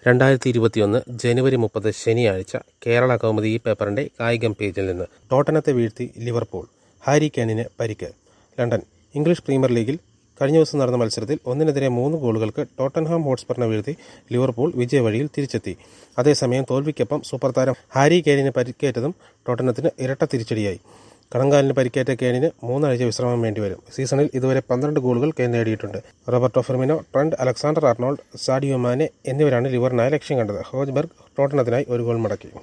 രണ്ടായിരത്തി ഇരുപത്തിയൊന്ന് ജനുവരി മുപ്പത് ശനിയാഴ്ച കേരള കൗമുദി ഈ പേപ്പറിന്റെ കായികം പേജിൽ നിന്ന് ടോട്ടനത്തെ വീഴ്ത്തി ലിവർപൂൾ ഹാരി കെയ്നിന് പരിക്ക് ലണ്ടൻ ഇംഗ്ലീഷ് പ്രീമിയർ ലീഗിൽ കഴിഞ്ഞ ദിവസം നടന്ന മത്സരത്തിൽ ഒന്നിനെതിരെ മൂന്ന് ഗോളുകൾക്ക് ടോട്ടൻഹാം ഹോട്ട്സ്പറിനെ വീഴ്ത്തി ലിവർപൂൾ വിജയവഴിയിൽ തിരിച്ചെത്തി അതേസമയം തോൽവിക്കൊപ്പം സൂപ്പർ താരം ഹാരി കെയ്നിന് പരിക്കേറ്റതും ടോട്ടനത്തിന് ഇരട്ട തിരിച്ചടിയായി കണങ്കാലിന് പരിക്കേറ്റ കെയ്നിന് മൂന്നാഴ്ച വിശ്രമം വേണ്ടിവരും സീസണിൽ ഇതുവരെ പന്ത്രണ്ട് ഗോളുകൾ കെയ്ൻ നേടിയിട്ടുണ്ട് Roberto Firmino Trent Alexander Arnold Sadio Mane എന്നിവരാണ് ലിവറിനായി ലക്ഷ്യം കണ്ടത് ഹോജ്ബർഗ് ടോട്ടനത്തിനായി ഒരു ഗോൾ മടക്കി